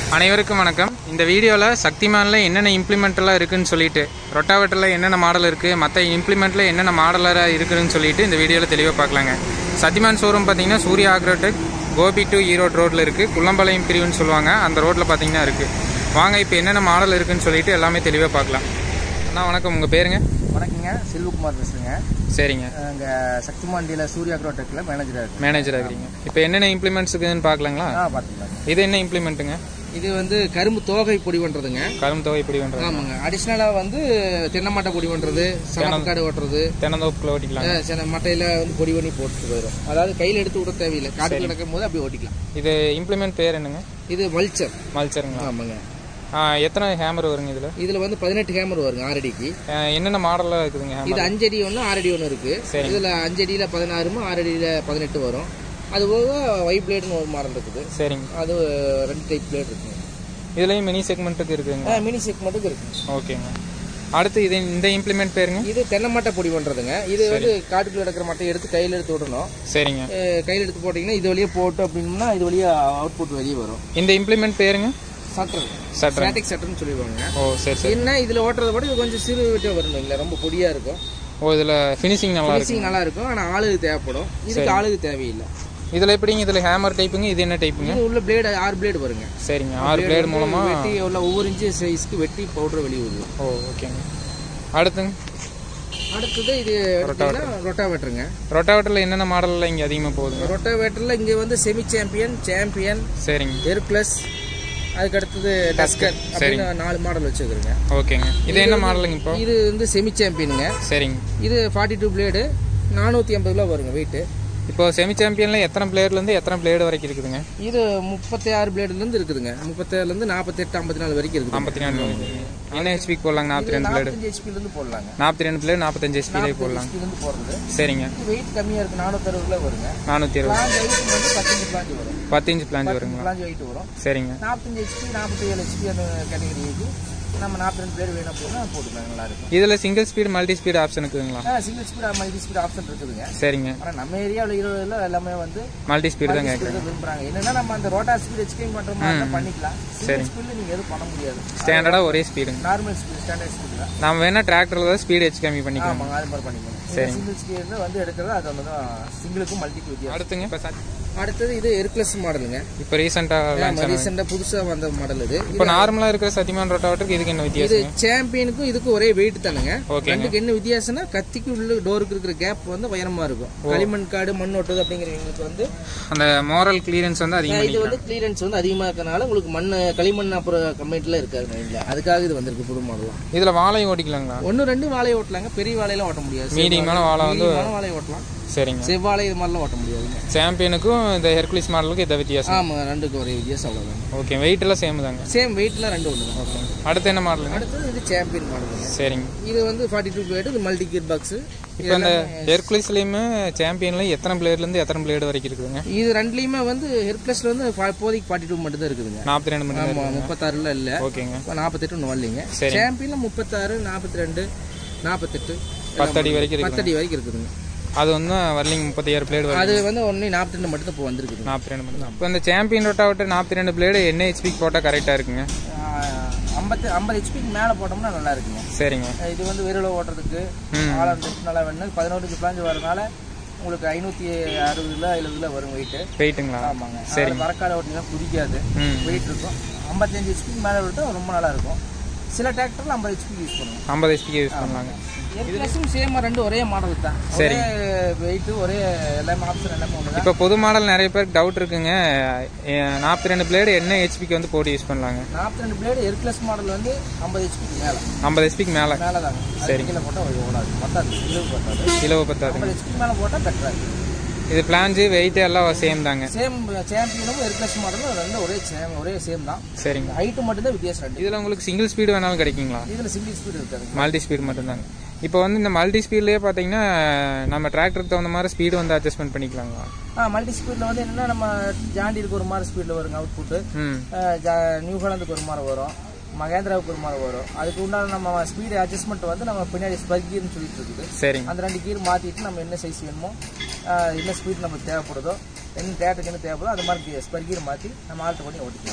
அனைவருக்கும் வணக்கம் இந்த வீடியோவில் சக்திமானில் என்னென்ன இம்ப்ளிமெண்ட்லாம் இருக்குன்னு சொல்லிட்டு ரொட்டாவேட்டரில் என்னென்ன மாடல் இருக்குது மற்ற இம்ப்ளிமெண்ட்டில் என்னென்ன மாடலராக இருக்குதுன்னு சொல்லிட்டு இந்த வீடியோவில் தெளிவாக பார்க்கலாங்க சக்திமான் ஷோரூம் பார்த்தீங்கன்னா சூர்யா ஆக்ரோடெக் கோபி டு ஈரோடு ரோட்டில் இருக்குது குள்ளம்பாளையம் பிரிவுன்னு சொல்லுவாங்க அந்த ரோட்டில் பார்த்தீங்கன்னா இருக்குது வாங்க இப்போ என்னென்ன மாடல் இருக்குன்னு சொல்லிட்டு எல்லாமே தெளிவாக பார்க்கலாம் அண்ணா வணக்கம் உங்கள் பேருங்க வணக்கங்க செல்வகுமார் பேசுகிறேங்க சரிங்க இங்கே சக்திமான் டீலர் சூர்யா அக்ரோடெக்கில் மேனேஜராக இருக்கு மேனேஜராக இருக்கிறீங்க இப்போ என்னென்ன இம்ப்ளிமெண்ட்ஸ் இருக்குதுன்னு பார்க்கலாங்களா ஆ பார்த்துக்கலாம் இது என்ன இம்ப்ளிமெண்ட்டுங்க இது வந்து கரும்பு தோகை பொடி பண்ணுறதுங்க கரும் தொகை இப்படி பண்ணுறது ஆமாங்க அடிஷ்னலாக வந்து தென்னை பொடி பண்ணுறது சமக்காடு ஓட்டுறது தென்னந்தோப்புக்குள்ள ஓட்டிக்கலாம் அஹ் சில மட்டையில் வந்து பொடி பண்ணி போட்டு போயிடும் அதாவது கையில் எடுத்து விட தேவையில்லை காட்டுக்கு நடக்கும் போது அப்படியே ஓட்டிக்கலாம் இது இம்ப்ளிமெண்ட் பேர் என்னங்க இது மல்ச்சர் மல்ச்சருங்களா ஆமாங்க ஆ, எத்தனை ஹேமர் வருங்க இதில் இதில் வந்து பதினெட்டு ஹேமர் வருங்க ஆறடிக்கு என்னென்ன மாடலில் இருக்குதுங்க இது ஹேமர் அஞ்சடி ஒன்று ஆறடி ஒன்று இருக்கு சரி. இதில் அஞ்சடியில் பதினாறுமோ ஆறடியில் பதினெட்டு வரும் அது போக ஒய் பிளேடுன்னு ஒரு மாடல் இருக்குது சரிங்க அது ரெண்டு டைப் பிளேட் இருக்குங்க இதுலேயும் மினி செக்மெண்ட்டுக்கு இருக்குதுங்க மினி செக்மெண்ட்டுக்கு இருக்கு ஓகேங்க அடுத்து இது இந்த இம்ப்ளிமெண்ட் பேருங்க இது தென்னை மட்டை பொடி பண்றதுங்க இது வந்து காட்டுக்குள்ள இருக்கிற மட்டையை எடுத்து கையில எடுத்து விடணும் சரிங்க அஹ் கையில எடுத்து போட்டீங்கன்னா இது வழியா போட்டு அப்படின்னா இது வழியா அவுட்புட் வெளியே வரும் இந்த இம்ப்ளிமெண்ட் பேருங்க சட்டர் சட்டர் ஸ்டாட்டிக் சட்டர்னு சொல்லிடுவாங்க ஓ சரி சரி என்ன இதுல ஓட்டுறத விட இது கொஞ்சம் சிறு விட்டு வரணும் இல்ல ரொம்ப பொடியா இருக்கும் ஓ இதில் ஃபினிஷிங் நல்லா இருக்கு ஃபினிஷிங் நல்லா இருக்கும் ஆனா ஆளுக்கு தேவைப்படும் இதுக்கு ஆளுக்கு தேவையில்லை இதில் எப்படிங்க இதில் ஹேமர் டைப்புங்க இது என்ன டைப்புங்க இது உள்ள பிளேடு ஆறு பிளேடு வருங்க சரிங்க ஆறு பிளேடு மூலமாக வெட்டி உள்ள ஒவ்வொரு இன்ச்சு சைஸ்க்கு வெட்டி பவுடர் வெளியே வருது ஓ ஓகேங்க அடுத்துங்க அடுத்தது இது ரொட்டாவேட்டருங்க ரொட்டாவேட்டரில் என்னென்ன மாடலில் இங்கே அதிகமாக போகுதுங்க ரொட்டாவேட்டர்ல இங்க வந்து செமி சாம்பியன் சாம்பியன் சரிங்க எர் பிளஸ் அதுக்கு அடுத்தது டஸ்கர் அப்படின்னு நாலு மாடல் வச்சுருக்குறேங்க ஓகேங்க இது என்ன மாடலுங்க இப்போ இது வந்து செமி சாம்பியனுங்க சரிங்க இது ஃபார்ட்டி டூ பிளேடு நானூற்றி ஐம்பது கிலோ வருங்க வெயிட்டு இப்போ செமி சாம்பியனில் எத்தனை பிளேயர்லேருந்து எத்தனை பிளேடு வரைக்கும் இருக்குதுங்க இது முப்பத்தி ஆறு பிளேடுலேருந்து இருக்குதுங்க முப்பத்தாறுலேருந்து நாற்பத்தெட்டு ஐம்பத்தி நாலு வரைக்கும் இருக்குது ஐம்பத்தி நாலு என்ன ஹெச்பிக்கு போடலாங்க நாற்பத்தி ரெண்டு பிளேடு நாற்பத்தஞ்சு ஹெச்பிலேருந்து போடலாங்க நாற்பத்தி ரெண்டு பிளேடு நாற்பத்தஞ்சு ஹெச்பிலே போடலாம் ஹெச்பிலேருந்து போடுறது சரிங்க வெயிட் கம்மியாக இருக்குது நானூற்றறுபது கிலோ வருங்க நானூற்றி இருபது பிளாஞ்ச் வெயிட் வந்து பத்தஞ்சு பிளாஞ்ச் வரும் பத்து இன்ச் பிளாஞ்ச் வருங்களா பிளாஞ்ச் வெயிட் வரும் சரிங்க நாற்பத்தஞ்சு ஹெச்பி நாற்பத்தி ஏழு ஹெச்பி அந்த கேட்டகரிக்கு நம்ம நாற்பத்தி ரெண்டு பிளேடு வேணும் அப்படின்னா போட்டுக்கலாம் நல்லா இருக்கும் இதில் single speed multi speed option இருக்குதுங்களா single speed multi speed option இருக்குதுங்க சரிங்க ஆனா நம்ம ஏரியாவில் இருபதுல எல்லாமே வந்து மல்டி ஸ்பீடு தான் கேட்குறேன் ஸ்பீடு விரும்புறாங்க என்னன்னா நம்ம அந்த ரோட்டா ஸ்பீட் எக்ஸ்பிளைன் பண்ற மாதிரி தான் பண்ணிக்கலாம் சிங்கிள் ஸ்பீட்ல நீங்க எதுவும் பண்ண முடியாது ஸ்டாண்டர்டாக ஒரே ஸ்பீடுங்க நார்மல் ஸ்பீட் ஸ்டாண்டர்ட் ஸ்பீட் தான் நம்ம வேணா டிராக்டரில் தான் ஸ்பீடு ஹெச் கம்மி பண்ணிக்கலாம் ஆமாங்க அது மாதிரி பண்ணிக்கணும் சிங்கிள் ஸ்பீட்ல வந்து எடுக்கிறது அது வந்து தான் சிங்கிளுக்கும் மல்டிக்கு வித்தியாசம் அடுத்துங்க இப்போ ச- அடுத்தது இது எர்க்லஸ் மாடலுங்க இப்போ ரீசெண்டாக ரீசெண்டா புதுசா வந்த மாடல் இது இப்போ நார்மலாக இருக்கிற சத்தியமான ரோட்டாவட்டருக்கு இதுக்கு என்ன இது வித்தியாசம் சாம்பியனுக்கும் இதுக்கும் ஒரே வெயிட் தானுங்க ஓகேங்க. ரெண்டுக்கு என்ன வித்தியாசம்னா கத்திக்கு உள்ள டோருக்கு இருக்கிற கேப் வந்து உயரமா இருக்கும் களிமண் காடு மண் ஓட்டுது அப்படிங்கிறவங்களுக்கு வந்து அந்த மோரல் கிளியரன்ஸ் வந்து அதிகமாக இது வந்து கிளியரன்ஸ் வந்து அதிகமா இருக்கனால உங்களுக்கு மண் களிமண் அப்புறம் கம்ப்ளைண்ட்ல இருக்காது மைண்ட்ல அதுக்காக இது வந்திருக்கு புது மாடலாம் இதில் வாழையும் ஓட்டிக்கலாங்களா ஒன்னு ரெண்டு வாழையை ஓட்டலாங்க பெரிய வாழையெல்லாம் ஓட்ட முடியாது மீடியமான வாழை வந்து மீடியமான வாழையை ஓட்டலாம் சரிங்க செவ்வாழை இது மாதிரிலாம் ஓட்ட முடியாதுங்க சாம்பியனுக்கும் இந்த ஹெர்குலிஸ் மாடலுக்கும் இதை வித்தியாசம் ஆமா ரெண்டுக்கு ஒரே வித்தியாசம் அவ்வளவுதான் ஓகே வெயிட் எல்லாம் சேம் தாங்க சேம் வெயிட்லாம் ரெண்டு ஒன்று தான் ஓகே அடுத்து என்ன மாடலுங்க அடுத்தது இது சாம்பியன் மாடலுங்க சரிங்க இது வந்து ஃபார்ட்டி டூ பிளேடு இது மல்டி கியர் பாக்ஸ் இப்போ இந்த ஹெர்குலிஸ்லேயுமே சாம்பியன்லையும் எத்தனை பிளேட்லேருந்து எத்தனை பிளேடு வரைக்கும் இருக்குதுங்க இது ரெண்டுலயுமே வந்து ஹெர்க்லஸ்ல வந்து ஃபா- இப்போதைக்கு ஃபார்ட்டி டூ மட்டும் தான் இருக்குதுங்க நாற்பத்தி ரெண்டு மணி ஆமா முப்பத்தாறுல இல்ல ஓகேங்க இப்போ நாற்பத்தெட்டு ஒன்று வரலைங்க சரி. சாம்பியன்ல முப்பத்தாறு நாற்பத்தி ரெண்டு நாற்பத்தெட்டு பத்து அடி வரைக்கும் இருக்குது பத்தடி வரைக்கும் இருக்குதுங்க அது வந்து வரலிங்க முப்பத்தி ஆறு பிளேடு வரும் அது வந்து ஒன்று நாற்பத்தி ரெண்டு மட்டும் தான் இப்போ வந்திருக்குது நாற்பத்தி ரெண்டு மணி இப்போ இந்த சாம்பியன் ரோட்டாவட்டர் நாற்பத்தி ரெண்டு பிளேடு என்ன ஹெச்பிக்கு போட்டால் கரெக்டாக இருக்குங்க ஐம்பத்து ஐம்பது ஹெச்பிக்கு மேலே போட்டோம்னா நல்லா இருக்குங்க சரிங்க இது வந்து வெறுல ஓட்டுறதுக்கு ம். ஆளாம் நல்லா வேணும் பதினோரு பிளாஞ்சு வரனால உங்களுக்கு ஐநூற்றி அறுபது கிலோ எழுபது கிலோ வரும் வெயிட்டு வெயிட்டுங்களா ஆமாங்க சரி வரக்கால ஓட்டினா குதிக்காது ம் வெயிட் இருக்கும் ஐம்பத்தஞ்சு ஹெச்பிக்கு மேலே விட்டால் ரொம்ப நல்லா இருக்கும் சில டிராக்டரில் ஐம்பது ஹெச்பி யூஸ் பண்ணுவோம் ஐம்பது ஹெச்பிக்கு யூஸ் பண்ணலாங்க எர்க்லஸும் சேம் ரெண்டு ஒரே மாடல் தான் ஒரே வெயிட் ஒரே எல்லாமே ஆப்ஷன் எல்லாமே ஒன்று தான் இப்போ புது மாடல் நிறைய பேருக்கு டவுட் இருக்குங்க நாற்பத்தி ரெண்டு பிளேடு என்ன ஹெச்பிக்கு வந்து போட்டு யூஸ் பண்ணலாங்க நாற்பத்தி ரெண்டு பிளேடு எர்க்லஸ் மாடல் வந்து ஐம்பது ஹெச்பிக்கு மேலே ஐம்பது ஹெச்பிக்கு மேலே மேலே தாங்க சரி கீழே போட்டால் ஓடாது பத்தாது கிலோ பத்தாது கிலோ பத்தாதுங்க ஐம்பது ஹெச்பிக்கு மேலே போட்டால் பெட்டராக இருக்கும் இது பிளான்ஜு வெயிட் எல்லாம் சேம் தாங்க சேம் சாம்பியனும் எர்க்லஸ் மாடலும் ரெண்டும் ஒரே சேம் ஒரே சேம் தான் சரிங்க ஹைட்டு மட்டும்தான் வித்தியாசம் ரெண்டு இதில் உங்களுக்கு சிங்கிள் ஸ்பீடு வேணாலும் கிடைக்குங்களா இதில் சிங்கிள் ஸ்பீடு இருக்காது மல்டி ஸ்பீடு மட்டும்தாங்க இப்போ வந்து இந்த மல்டி ஸ்பீட்லேயே பார்த்தீங்கன்னா நம்ம டிராக்டருக்கு தகுந்த மாதிரி ஸ்பீடு வந்து அட்ஜஸ்ட்மெண்ட் பண்ணிக்கலாங்களா ஆ மல்டி ஸ்பீடில் வந்து என்னன்னா நம்ம ஜாண்டிருக்கு ஒரு மாதிரி ஸ்பீடில் வருங்க அவுட் புட்டு ம் நியூ ஹாலந்துக்கு ஒரு மாதிரி வரும் மகேந்திராவுக்கு ஒரு மாதிரி வரும் அதுக்கு உண்டான நம்ம ஸ்பீடு அட்ஜஸ்ட்மெண்ட் வந்து நம்ம பின்னாடி ஸ்பர்கீர்னு சொல்லிட்டு இருக்குது சரிங்க அந்த ரெண்டு கீர் மாற்றிட்டு நம்ம என்ன சைஸ் வேணுமோ ஆஹ் என்ன ஸ்பீட் நமக்கு தேவைப்படுதோ என்ன டேட்டுக்கு என்ன தேவைப்படுதோ அது மாதிரி ஸ்பர் கீர் மாற்றி நம்ம ஆல்ட்ரு பண்ணி ஓட்டிக்கலாம்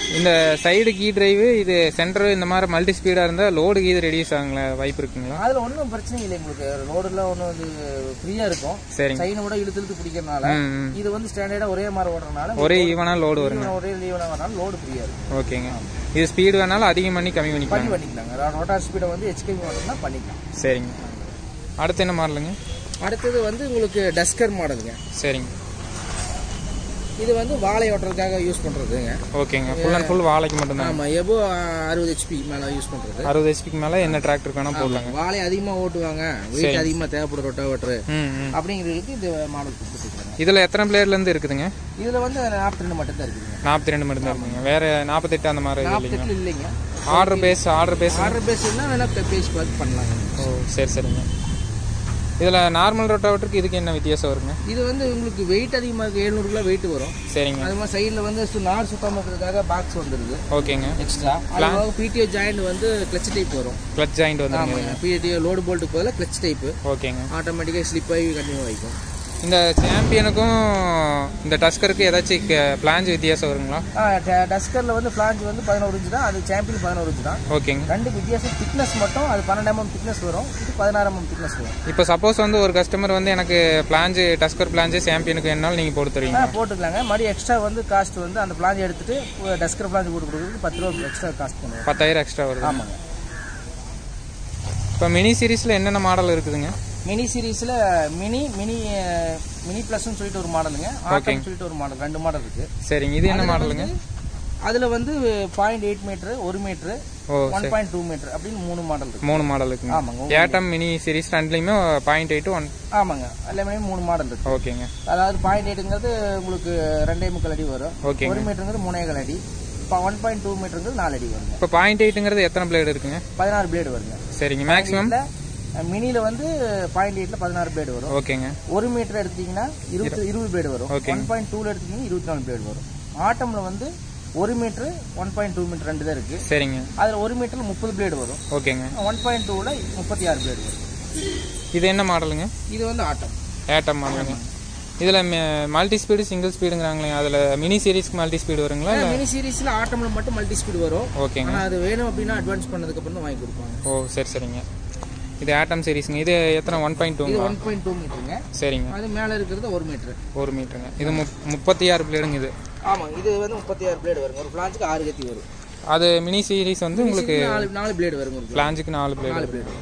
இந்த சைடு கீ டிரைவ் இது சென்டர் இந்த மாதிரி மல்டி ஸ்பீடாக இருந்தால் லோடு கீது ரெடியூஸ் ஆகுங்களா வாய்ப்பு இருக்குங்களா அதுல ஒன்றும் பிரச்சனை இல்லை உங்களுக்கு ரோடுல ஒன்றும் வந்து ஃப்ரீயா இருக்கும் சரிங்க சைனை விட இழுத்து இழுத்து பிடிக்கிறதுனால ம் ம். இது வந்து ஸ்டாண்டர்டா ஒரே மாதிரி ஓடுறதுனால ஒரே ஈவனாக லோடு வருங்க ஒரே லீவனா வரனால லோடு ஃப்ரீயா இருக்கும் ஓகேங்க இது ஸ்பீடு வேணாலும் அதிகம் பண்ணி கம்மி பண்ணிக்கலாம் பண்ணி பண்ணிக்கலாங்க ரோட்டார் ஸ்பீடை வந்து ஹெச்கேபி மட்டும்தான் பண்ணிக்கலாம் சரிங்க அடுத்து என்ன மாடலுங்க அடுத்தது வந்து உங்களுக்கு டஸ்கர் மாடலுங்க சரிங்க இது வந்து வாழை ஓட்டுறதுக்காக யூஸ் பண்றதுங்க ஓகேங்க ஃபுல் அண்ட் ஃபுல் வாழைக்கு மட்டும்தான் ஆமா எபோ அறுபது ஹெச்பி மேல யூஸ் பண்றது அறுபது ஹெச்பிக்கு மேலே என்ன டிராக்டர் வேணால் போடலாங்க வாழை அதிகமா ஓட்டுவாங்க வெயிட் அதிகமா தேவைப்படும் ரொட்டா ஓட்டுற ம் ம் அப்படிங்கிறதுக்கு இந்த மாடல் கொடுத்துருக்காங்க இதில் எத்தனை பிளேயர்லேருந்து இருக்குதுங்க இதுல வந்து நாற்பத்தி ரெண்டு மட்டும் தான் இருக்குதுங்க நாற்பத்தி ரெண்டு மட்டும் தான் இருக்குங்க வேற நாற்பத்தெட்டு அந்த மாதிரி இல்லைங்க நாற்பத்தெட்டு இல்லைங்க order base order base order பேஸ்னா வேணா பேஸ் பார்த்து பண்ணலாங்க ஓ சரி சரிங்க இதில் நார்மல் ரொட்டாவட்டருக்கு இதுக்கு என்ன வித்தியாசம் வருங்க இது வந்து உங்களுக்கு வெயிட் அதிகமாக இருக்கு எழுநூறு கிலோ வெயிட் வரும் சரிங்க அது மாதிரி சைடில் வந்து சு- நார் சுத்தமாக இருக்கிறதுக்காக பாக்ஸ் வந்துருது ஓகேங்க எக்ஸ்ட்ரா அது பிடிஓ ஜாயிண்ட் வந்து கிளச் டைப் வரும் கிளச் ஜாயிண்ட் வந்துருங்க ஆமாங்க பிடிஓ லோடு போல்ட்டுக்கு பதிலாக கிளச் டைப்பு ஓகேங்க ஆட்டோமேட்டிக்காக ஸ்லிப் ஆகி கண்டினியூ ஆகிக்கும் இந்த சாம்பியனுக்கும் இந்த டஸ்கருக்கு ஏதாச்சும் பிளான்ஸ் வித்தியாசம் வருங்களா டஸ்கரில் வந்து ஃப்ளாஞ்ச் வந்து பதினோரு இன்ச்சு தான் அது சாம்பியன் பதினோரு இன்ச்சு தான் ஓகேங்க ரெண்டு வித்தியாசம் திக்னஸ் மட்டும் அது பன்னெண்டு எம்எம் திக்னஸ் வரும் இது பதினாறு எம்எம் திக்னஸ் வரும் இப்போ சப்போஸ் வந்து ஒரு கஸ்டமர் வந்து எனக்கு பிளான்ஸ் டஸ்கர் பிளான்ஸ் சாம்பியனுக்கு வேணாலும் நீங்கள் போட்டு தருவீங்க ஆ போட்டுக்கலாங்க மறுபடியும் எக்ஸ்ட்ரா வந்து காஸ்ட் வந்து அந்த பிளாஞ்ச் எடுத்துட்டு டஸ்கர் பிளாஞ்ச் போட்டு கொடுக்குறதுக்கு பத்து ரூபா எக்ஸ்ட்ரா காஸ்ட் பண்ணுவோம் பத்தாயிரம் எக்ஸ்ட்ரா வருது ஆமாங்க இப்போ மினி சீரிஸில் என்னென்ன மாடல் இருக்குதுங்க மினி சீரீஸில் மினி மினி மினி ப்ளஸ்ன்னு சொல்லிட்டு ஒரு மாடலுங்க ஆட்டம்னு சொல்லிட்டு ஒரு மாடல் ரெண்டு மாடல் இருக்கு சரிங்க இது என்ன மாடலுங்க அதுல வந்து பாயிண்ட் எயிட் மீட்டர் ஒரு metre oh one point two metre அப்படின்னு மூணு மாடல் இருக்கு மூணு மாடல் இருக்குங்க ஆமாங்க ஏட்டம் மினி சீரிஸ் ரெண்டுலையுமே பாயிண்ட் எயிட் ஒன் ஆமாங்க எல்லாமே மூணு மாடல் இருக்கு ஓகேங்க அதாவது பாயிண்ட் எயிட்டுங்கிறது உங்களுக்கு ரெண்டே முக்கால் அடி வரும் ஓகேங்க ஒரு மீட்டருங்கிறது மூணே கால் அடி இப்போ ஒன் பாயிண்ட் டூ மீட்டருங்கிறது நாலு அடி வருங்க இப்போ பாயிண்ட் எயிட்டுங்கிறது எத்தனை பிளேடு இருக்குங்க பதினாறு பிளேடு வருங்க சரிங்க மேக்ஸிமம் மினியில் வந்து பாயிண்ட் எயிட்டில் பதினாறு பிளேடு வரும் ஓகேங்க ஒரு மீட்டர் எடுத்தீங்கன்னா இருபத்தி இருபது பிளேடு வரும் Okay. ஒன் பாயிண்ட் டூவில் எடுத்தீங்கன்னா இருபத்தி நாலு பிளேடு வரும் ஆட்டம்ல வந்து ஒரு metre one point two metre ரெண்டு தான் இருக்கு சரிங்க அதில் ஒரு மீட்டரில் முப்பது பிளேடு வரும் ஓகேங்க ஒன் பாயிண்ட் டூவில் முப்பத்தி ஆறு பிளேடு வரும் இது என்ன மாடலுங்க இது வந்து ஆட்டம் ஏட்டம் மாடலுங்க இதில் மல்டி ஸ்பீடு சிங்கிள் ஸ்பீடுங்கிறாங்களே அதில் மினி சீரிஸ்க்கு மல்டி ஸ்பீடு வருங்களா இல்லை மினி சீரிஸில் ஆட்டம்ல மட்டும் மல்டி ஸ்பீடு வரும் ஓகேங்க ஆனால் அது வேணும் அப்படின்னா அட்வான்ஸ் பண்ணதுக்கு அப்புறம் தான் வாங்கி கொடுப்பாங்க ஓ சரி சரிங்க இது ஆட்டம் சீரிஸுங்க இது எத்தனை ஒன் பாயிண்ட் இது டூங்களா ஒன் பாயிண்ட் டூ மீட்டருங்க சரிங்க அது மேலே இருக்கிறது ஒரு மீட்டர் ஒரு மீட்டருங்க இது முப் முப்பத்தி ஆறு பிளேடுங்க இது ஆமாங்க இது வந்து முப்பத்தி ஆறு பிளேடு வருங்க ஒரு பிளாஞ்சுக்கு ஆறு கத்தி வரும் அது மினி சீரிஸ் வந்து உங்களுக்கு நாலு நாலு பிளேடு வருங்க ஒரு பிளாஞ்சுக்கு நாலு பிளேடு நாலு பிளேடு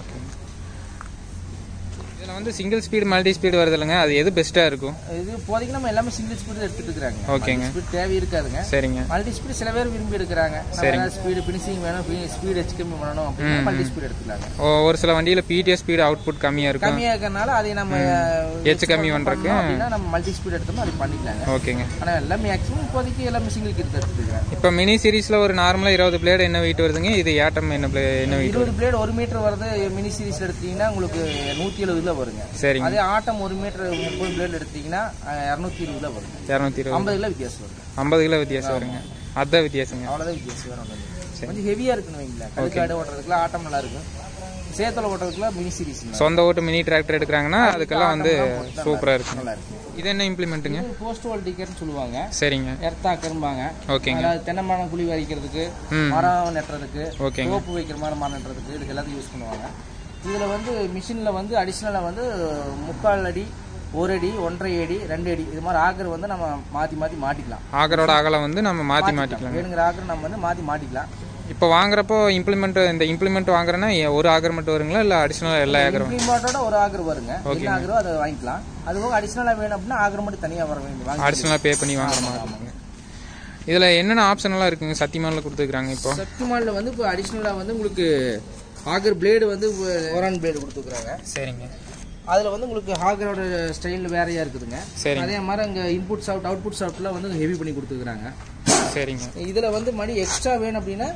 இதில் வந்து சிங்கிள் ஸ்பீடு மல்டி ஸ்பீடு வருது இல்லைங்க அது எது பெஸ்ட்டாக இருக்கும் இது இப்போதைக்கு நம்ம எல்லாமே சிங்கிள் ஸ்பீடு எடுத்துட்டு இருக்காங்க ஓகேங்க. ஸ்பீட் தேவை இருக்காதுங்க சரிங்க மல்டி ஸ்பீடு சில பேர் விரும்பி எடுக்கிறாங்க ஸ்பீடு ஃபினிஷிங் வேணும் ஸ்பீடு ஹெச்கம்மி பண்ணணும் அப்படின்னா மல்டி ஸ்பீடு எடுத்துக்கலாங்க ஓ- ஒரு சில வண்டியில் பிடிஎஸ் ஸ்பீடு அவுட்புட் கம்மியாக இருக்கும் கம்மியா இருக்கறனால அதை நம்ம எச்சு கம்மி பண்றதுக்கு? பண்ணோம் அப்படின்னா நம்ம மல்டி ஸ்பீடு எடுத்தோம்னா அது பண்ணிக்கலாங்க ஓகேங்க ஆனா எல்லாம் மேக்ஸிமம் இப்போதைக்கு எல்லாமே சிங்கிள் கிட்ட எடுத்துக்கிறாங்க இப்போ மினி சீரிஸில் ஒரு நார்மலாக இருபது பிளேடு என்ன வெயிட் வருதுங்க இது ஏட்டம் என்ன பிளே என்ன வெயிட் இருபது பிளேட் ஒரு மீட்டர் வருது மினி சீரிஸ் எடுத்தீங்கன்னா உங்களுக்கு நூத்தி எழுபதுல வருங்க சரிங்க அதே ஆட்டம் ஒரு மீட்டர் முப்பது பிளேட் எடுத்தீங்கன்னா இரநூத்தி இருபதுல வருங்க இரநூத்தி இருபது ஐம்பது கிலோ வித்தியாசம் வருங்க ஐம்பது கிலோ வித்தியாசம் வருங்க அதுதான் வித்தியாசங்க அவ்வளவுதான் வித்தியாசம் வேற ஒண்ணும் இல்லை. கொஞ்சம் ஹெவியா இருக்குன்னு வைங்களேன் கழுக்காடு ஓட்டுறதுக்குலாம் ஆட்டம் நல்லா இருக்கும் சேத்துல ஓட்டுறதுக்குலாம் மினி சீரிஸ் சொந்த ஓட்டு மினி டிராக்டர் எடுக்கிறாங்கன்னா அதுக்கெல்லாம் வந்து சூப்பராக இருக்கும் நல்லா இருக்கும் இது என்ன இம்ப்ளிமெண்ட்டுங்க இது போஸ்ட் வால் டிக்கெட்னு சொல்லுவாங்க சரிங்க எர்த்தாக்கரும்பாங்க ஓகேங்க அதாவது தென்னை மரம் குழி வரைக்கிறதுக்கு ம். மரம் நட்டுறதுக்கு ஓகேங்க தோப்பு வைக்கிற மாதிரி மரம் நட்டுறதுக்கு இதுக்கு எல்லாத்தையும் யூஸ் பண்ணுவாங்க இதில் வந்து மிஷினில் வந்து அடிஷ்னலாக வந்து முக்கால் அடி ஒரு அடி ஒன்றரை அடி ரெண்டு அடி இது மாதிரி ஆக்கர் வந்து நம்ம மாற்றி மாற்றி மாட்டிக்கலாம் ஆகரோட அகலம் வந்து நம்ம மாற்றி மாட்டிக்கலாம் வேணுங்கிற ஆக்கர் நம்ம வந்து மாற்றி மாட்டிக்கலாம் இப்போ வாங்குறப்போ இம்ப்ளிமெண்ட் இந்த இம்ப்ளிமெண்ட் வாங்குறேன்னா எ- ஒரு ஆகர் மட்டும் வருங்களா இல்லை அடிஷ்னலாக எல்லா ஆகரும் இம்ப்ளிமெண்ட்டோட ஒரு ஆக்கர் வருங்க என்ன ஆக்கரோ அதை வாங்கிக்கலாம் அது போக அடிஷ்னலாக வேணும் அப்படின்னா ஆக்கர் மட்டும் தனியாக வர வேண்டிய வாங்கி அடிஷ்னலாக பே பண்ணி வாங்குற மாதிரி இருக்குங்க இதில் என்னென்ன ஆப்ஷன் எல்லாம் இருக்குங்க சத்தியமானில் கொடுத்துருக்காங்க இப்போ சக்திமானில் வந்து இப்போ அடிஷ்னலாக வந்து உங்களுக்கு ஆக்கர் பிளேடு வந்து ஓரான் பிளேடு கொடுத்துருக்குறாங்க சரிங்க அதில் வந்து உங்களுக்கு ஹாகரோட ஸ்டைல் வேறையா இருக்குதுங்க சரிங்க அதே மாதிரி அங்கே இன்புட் சாஃப்ட் அவுட்புட் சாஃப்ட்லாம் வந்து ஹெவி பண்ணி கொடுத்துருக்குறாங்க சரிங்க இதில் வந்து மணி எக்ஸ்ட்ரா வேணும் அப்படின்னா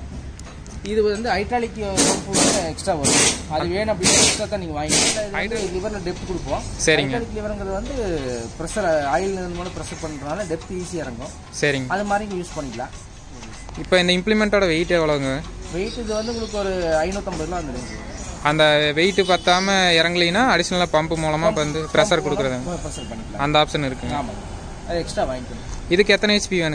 இது வந்து ஹைட்ராலிக் வந்து எக்ஸ்ட்ரா வரும் அது வேணும் அப்படின்னா எக்ஸ்ட்ரா தான் நீங்கள் வாங்கிக்கலாம் லிவரில் டெப்த் கொடுப்போம் சரிங்க ஹைட்ராலிக் லிவருங்கிறது வந்து ப்ரெஷர் ஆயில் மூலம் ப்ரெஷர் பண்ணுறதுனால டெப்த் ஈஸியாக இறங்கும் சரிங்க அது மாதிரி யூஸ் பண்ணிக்கலாம் இப்போ இந்த இம்ப்ளிமெண்ட்டோட வெயிட் எவ்வளோங்க வெயிட் இது வந்து உங்களுக்கு ஒரு ஐநூற்றம்பது ரூபா வந்துடும் அந்த வெயிட் பத்தாம இறங்கலைன்னா அடிஷ்னலாக பம்ப் மூலமாக வந்து ப்ரெஷர் கொடுக்குறது ப்ரெஷர் பண்ணிக்கலாம் அந்த ஆப்ஷன் இருக்குங்க ஆமாங்க அது எக்ஸ்ட்ரா வாங்கிக்கணும் இதுக்கு எத்தனை ஹெச்பி வேணுங்க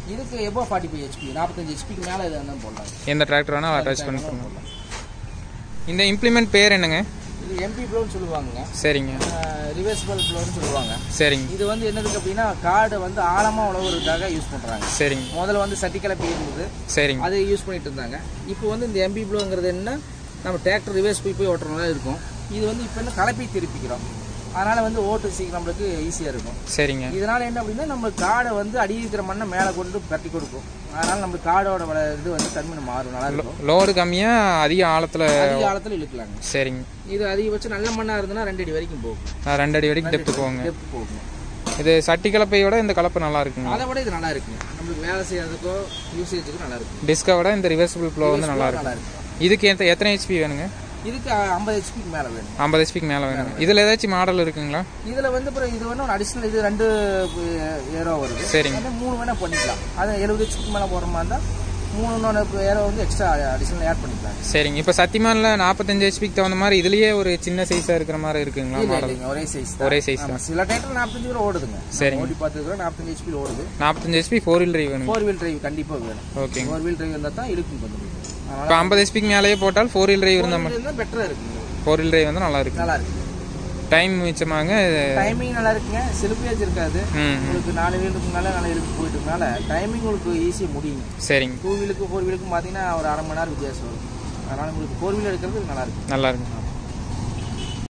இதுக்கு எபோ ஃபார்ட்டி ஃபைவ் ஹெச்பி நாற்பத்தஞ்சு ஹெச்பிக்கு மேலே இது வந்து போடலாம் எந்த டிராக்டர் வேணால் அட்டாச் பண்ணி பண்ணலாம் இந்த இம்ப்ளிமெண்ட் பேர் என்னங்க இது எம்பி ப்ளோன்னு சொல்லுவாங்க சரிங்க ரிவர்சிபிள் ப்ளோன்னு சொல்லுவாங்க சரிங்க இது வந்து என்னதுக்கு அப்படின்னா கார்டு வந்து ஆழமாக உழவுறதுக்காக யூஸ் பண்ணுறாங்க சரிங்க முதல்ல வந்து சட்டிக்கலப்பை இருந்தது சரிங்க அதை யூஸ் பண்ணிட்டு இருந்தாங்க இப்போ வந்து இந்த எம்பி ப்ளோங்கிறது என்ன நம்ம டிராக்டர் ரிவர்ஸ் போய் போய் ஓட்டுற மாதிரி இருக்கும் இது வந்து இப்போ என்ன கலப்பை திருப்பிக்கிறோம் அதனால வந்து ஓட்டு சீக்கிரம் நம்மளுக்கு ஈஸியாக இருக்கும் சரிங்க இதனால என்ன அப்படின்னா நம்ம காடை வந்து அடி இருக்கிற மண்ணை மேலே கொண்டு கட்டி கொடுக்கும் அதனால நம்ம காடோட வள இது வந்து தன்மை மாறும் நல்லா இருக்கும் லோடு கம்மியாக அதிக ஆழத்தில் அதிக காலத்தில் இழுக்கலாங்க சரிங்க இது அதிகபட்சம் நல்ல மண்ணா இருந்ததுன்னா ரெண்டு அடி வரைக்கும் போகும் நான் ரெண்டு அடி வரைக்கும் டெப்த்து போங்க டெப்த் போகும் இது சட்டி கலப்பையோட இந்த கலப்பை நல்லா இருக்குங்க அதை விட இது நல்லா இருக்குங்க நம்மளுக்கு வேலை செய்யறதுக்கோ யூசேஜுக்கும் நல்லா இருக்கும் டிஸ்கை விட இந்த ரிவர்சிபிள் ஃப்ளோ வந்து நல்லா இருக்கும் நல்லா இருக்கும் இதுக்கு எத்த எத்தனை ஹெச்பி வேணுங்க இதுக்கு ஐம்பது ஹெச்பிக்கு மேலே வேணும் ஐம்பது ஹெச்பிக்கு மேலே வேணுங்க இதில் ஏதாச்சும் மாடல் இருக்குங்களா இதில் வந்து அப்புறம் இது வந்து ஒரு அடிஷ்னல் இது ரெண்டு ஏரோ வருது சரிங்க வந்து மூணு வேணால் பண்ணிக்கலாம் அது எழுபது ஹெச்பிக்கு மேலே போகிற மாதிரி இருந்தால் மூணு இன்னொன்று ஏரோ வந்து எக்ஸ்ட்ரா அடிஷ்னல் ஆட் பண்ணிக்கலாம் சரிங்க இப்போ சத்தியமானில் நாற்பத்தஞ்சு ஹெச்பிக்கு தகுந்த மாதிரி இதுலயே ஒரு சின்ன சைஸாக இருக்கிற மாதிரி இருக்குங்களா இல்லை மாடல் இல்லைங்க ஒரே சைஸ் ஒரே சைஸ் ஆமாம் சில டைட்டில் நாற்பத்தஞ்சு ரூபா ஓடுதுங்க சரிங்க. ஓடி பார்த்துக்கிறோம் நாற்பத்தஞ்சு ஹெச்பி ஓடுது நாற்பத்தஞ்சு ஹெச்பி ஃபோர் வீல் டிரைவ் வேணுங்க ஃபோர் வீல் டிரைவ் கண்டிப்பாக வேணும் ஓகேங்க ஃபோர் வீல் டிரைவ் இருந்தால் தான் இழுக்கும் கொஞ்சம் அதனால இப்போ ஐம்பது ஹெச்பிக்கு மேலேயே போட்டால் ஃபோர் வீல் டிரைவ் இருந்தால் இருந்தால் பெட்டராக இருக்குங்க ஃபோர் வீல் டிரைவ் வந்து நல்லா இருக்கு நல்லா இருக்கு டைம் மிச்சமாங்க டைமிங் நல்லா இருக்குங்க செல்ஃபேஜ் இருக்காது ம் ம். உங்களுக்கு நாலு வீலுக்கு மேலே நாலு வீலுக்கு போயிட்டு இருக்கனால டைமிங் உங்களுக்கு ஈஸியாக முடியுங்க சரிங்க டூ வீலுக்கு ஃபோர் வீலுக்கும் பார்த்தீங்கன்னா ஒரு அரை மணி நேரம் வித்தியாசம் வரும் அதனால் உங்களுக்கு ஃபோர் வீலர் எடுக்கிறது நல்லா இருக்கும் நல்லா இருக்கு